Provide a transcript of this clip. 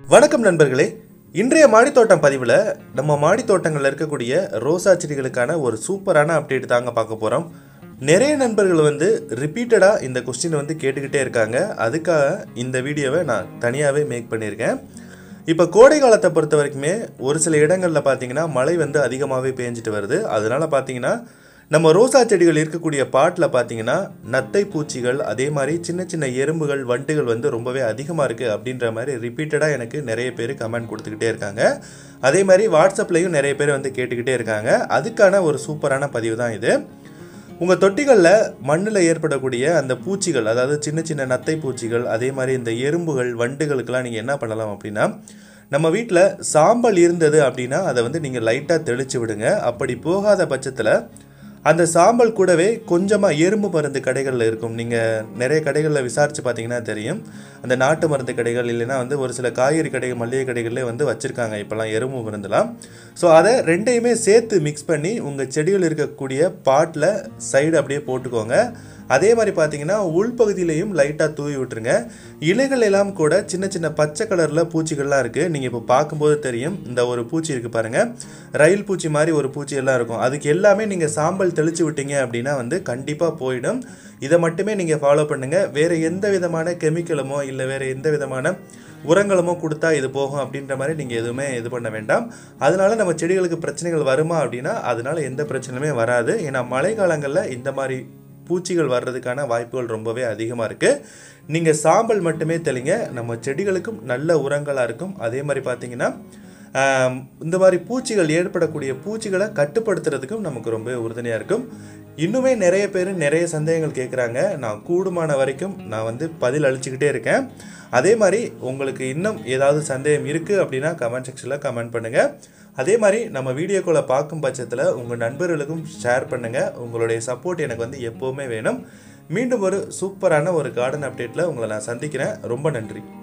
வணக்கம் நண்பர்களே இன்றைய மாடித்தோட்டம் பதிவில் நம்ம மாடித்தோட்டங்களில் இருக்கக்கூடிய ரோசா செடிகளுக்கான ஒரு சூப்பரான அப்டேட் தாங்க பார்க்க போகிறோம் நிறைய நண்பர்கள் வந்து ரிப்பீட்டடாக இந்த கொஸ்டின் வந்து கேட்டுக்கிட்டே இருக்காங்க அதுக்காக இந்த வீடியோவை நான் தனியாகவே மேக் பண்ணியிருக்கேன் இப்போ கோடை காலத்தை பொறுத்த வரைக்குமே ஒரு சில இடங்களில் பார்த்தீங்கன்னா மழை வந்து அதிகமாகவே பேஞ்சிட்டு வருது அதனால பார்த்தீங்கன்னா நம்ம ரோசா செடிகள் இருக்கக்கூடிய பாட்டில் பார்த்தீங்கன்னா நத்தை பூச்சிகள் அதே மாதிரி சின்ன சின்ன எறும்புகள் வண்டுகள் வந்து ரொம்பவே அதிகமாக இருக்குது அப்படின்ற மாதிரி ரிப்பீட்டடாக எனக்கு நிறைய பேர் கமெண்ட் கொடுத்துக்கிட்டே இருக்காங்க அதே மாதிரி வாட்ஸ்அப்லேயும் நிறைய பேர் வந்து கேட்டுக்கிட்டே இருக்காங்க அதுக்கான ஒரு சூப்பரான பதிவு தான் இது உங்கள் தொட்டிகளில் மண்ணில் ஏற்படக்கூடிய அந்த பூச்சிகள் அதாவது சின்ன சின்ன நத்தை பூச்சிகள் அதே மாதிரி இந்த எறும்புகள் வண்டுகளுக்கெல்லாம் நீங்கள் என்ன பண்ணலாம் அப்படின்னா நம்ம வீட்டில் சாம்பல் இருந்தது அப்படின்னா அதை வந்து நீங்கள் லைட்டாக தெளித்து விடுங்க அப்படி போகாத பட்சத்தில் அந்த சாம்பல் கூடவே கொஞ்சமாக எறும்பு மருந்து கடைகளில் இருக்கும் நீங்கள் நிறைய கடைகளில் விசாரித்து பார்த்தீங்கன்னா தெரியும் அந்த நாட்டு மருந்து கடைகள் இல்லைன்னா வந்து ஒரு சில காய்கறி கடைகள் மளிகை கடைகள்லேயே வந்து வச்சுருக்காங்க இப்போல்லாம் எறும்பு மருந்துலாம் ஸோ அதை ரெண்டையுமே சேர்த்து மிக்ஸ் பண்ணி உங்கள் செடிகள் இருக்கக்கூடிய பாட்டில் சைடு அப்படியே போட்டுக்கோங்க அதே மாதிரி பார்த்தீங்கன்னா உள்பகுதியிலையும் லைட்டாக தூவி விட்டுருங்க இலைகள் எல்லாம் கூட சின்ன சின்ன பச்சை கலரில் பூச்சிகள்லாம் இருக்குது நீங்கள் இப்போ பார்க்கும்போது தெரியும் இந்த ஒரு பூச்சி இருக்குது பாருங்கள் ரயில் பூச்சி மாதிரி ஒரு பூச்சி எல்லாம் இருக்கும் அதுக்கு எல்லாமே நீங்கள் சாம்பல் தெளித்து விட்டீங்க அப்படின்னா வந்து கண்டிப்பாக போயிடும் இதை மட்டுமே நீங்கள் ஃபாலோ பண்ணுங்கள் வேறு எந்த விதமான கெமிக்கலுமோ இல்லை வேறு எந்த விதமான உரங்களுமோ கொடுத்தா இது போகும் அப்படின்ற மாதிரி நீங்கள் எதுவுமே இது பண்ண வேண்டாம் அதனால நம்ம செடிகளுக்கு பிரச்சனைகள் வருமா அப்படின்னா அதனால எந்த பிரச்சனையுமே வராது ஏன்னா மழை காலங்களில் இந்த மாதிரி பூச்சிகள் வர்றதுக்கான வாய்ப்புகள் ரொம்பவே அதிகமாக இருக்குது நீங்கள் சாம்பல் மட்டுமே தெளிங்க நம்ம செடிகளுக்கும் நல்ல உரங்களாக இருக்கும் அதே மாதிரி பார்த்தீங்கன்னா ஆம், இந்த மாதிரி பூச்சிகள் ஏற்படக்கூடிய பூச்சிகளை கட்டுப்படுத்துறதுக்கும் நமக்கு ரொம்ப உறுதுணையாக இருக்கும் இன்னுமே நிறைய பேர் நிறைய சந்தேகங்கள் கேட்குறாங்க நான் கூடுமான வரைக்கும் நான் வந்து பதில் அளிச்சுக்கிட்டே இருக்கேன் அதே மாதிரி உங்களுக்கு இன்னும் ஏதாவது சந்தேகம் இருக்குது அப்படின்னா கமெண்ட் செக்ஷனில் கமெண்ட் பண்ணுங்கள் அதே மாதிரி நம்ம வீடியோக்குள்ளே பார்க்கும் பட்சத்தில் உங்கள் நண்பர்களுக்கும் ஷேர் பண்ணுங்கள் உங்களுடைய சப்போர்ட் எனக்கு வந்து எப்போவுமே வேணும் மீண்டும் ஒரு சூப்பரான ஒரு கார்டன் அப்டேட்டில் உங்களை நான் சந்திக்கிறேன் ரொம்ப நன்றி